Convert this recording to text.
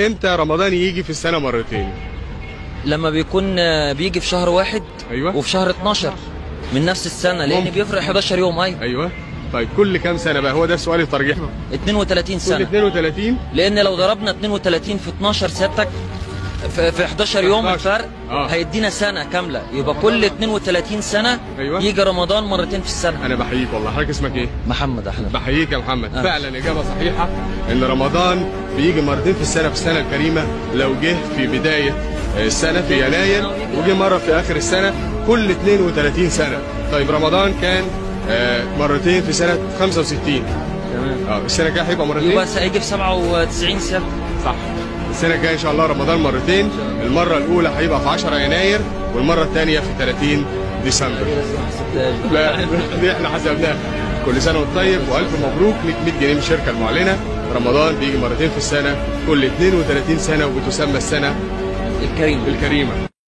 امتى رمضان يجي في السنه مرتين لما بيكون آه، بيجي في شهر واحد أيوة. وفي شهر 12 من نفس السنه لان ممكن. بيفرق 11 يوم ايوه ايوه طيب كل كام سنه بقى هو ده السؤال الترجيح 32 كل سنه 32 لان لو ضربنا 32 في 12 سيادتك في في 11 يوم 11. الفرق آه. هيدينا سنه كامله يبقى كل 32 سنه أيوة. يجي رمضان مرتين في السنه انا بحييك والله حضرتك اسمك ايه محمد احلى بحييك يا محمد آه. فعلا اجابه صحيحه ان رمضان بيجي مرتين في السنه في السنه الكريمه لو جه في بدايه السنه في يناير وجه مره في اخر السنه كل 32 سنه طيب رمضان كان آه، مرتين في سنه 65 تمام اه السنه الجايه هيبقى مرتين يبقى هيجي في 97 سنه صح السنه الجايه ان شاء الله رمضان مرتين المره الاولى هيبقى في 10 يناير والمره الثانيه في 30 ديسمبر لا دي احنا حسبناها كل سنه وانت طيب والف مبروك ليك 100 جنيه من الشركه المعلنه رمضان بيجي مرتين في السنه كل 32 سنه وبتسمى السنه الكريم الكريمه